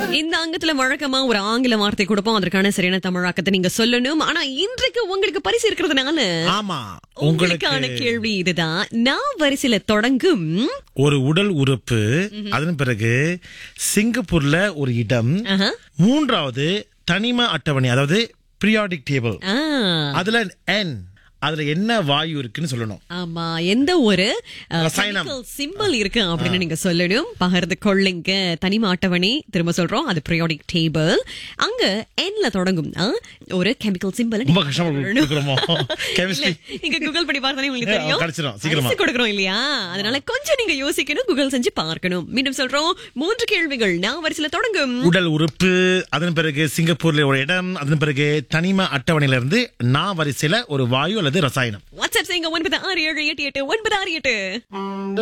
இந்த அங்கத்துல வழக்கமா ஒரு ஆங்கில வார்த்தை கொடுப்போம் அதற்கான சரியான தமிழாக்கத்தை நீங்க சொல்லணும் ஆனா இன்றைக்கு உங்களுக்கு பரிசு இருக்கிறதுனால ஆமா உங்களுக்கான உங்களுக்கு கேள்வி இதுதான் நான் வரிசையில தொடங்கும் ஒரு உடல் உறுப்பு அதன் பிறகு சிங்கப்பூர்ல ஒரு இடம் ஆஹா. மூன்றாவது தனிம அட்டவணை அதாவது பீரியாடிக் டேபிள் ஆ, அதுல என் அதுல என்ன வாயு இருக்குன்னு சொல்லணும் ஆமா எந்த ஒரு ரசாயனம். சிம்பிள் இருக்கு அப்படின்னு நீங்க சொல்லணும் பகிர்ந்து கொள்ளுங்க தனிம அட்டவணை திரும்ப சொல்றோம் அது பீரியாடிக் டேபிள் அங்க என்ல தொடங்கும் ஆ, ஒரு கெமிக்கல் சிம்பிள் ரொம்ப கஷ்டமா கொடுக்குறோமோ கெமிஸ்ட்ரி நீங்க கூகுள் பண்ணி பார்த்தாலே உங்களுக்கு ஏ, தெரியும் கிடைச்சிரும், சீக்கிரமா. பரிசு கொடுக்கறோம் இல்லையா அதனால கொஞ்சம் நீங்க யோசிக்கணும் கூகுள் செஞ்சு பார்க்கணும் மீண்டும் சொல்றோம் மூன்று கேள்விகள் நான் வரிசையில தொடங்கும் உடல் உறுப்பு அதன் பிறகு சிங்கப்பூர்ல ஒரு இடம் அதன் பிறகு தனிம அட்டவணையில இருந்து நான் வரிசையில ஒரு வாயு அல்லது ரசாயனம் வாட்ஸ்அப் செய்யுங்க ஒன்பது ஆறு ஏழு எட்டு எட்டு ஒன்பது ஆறு எட்டு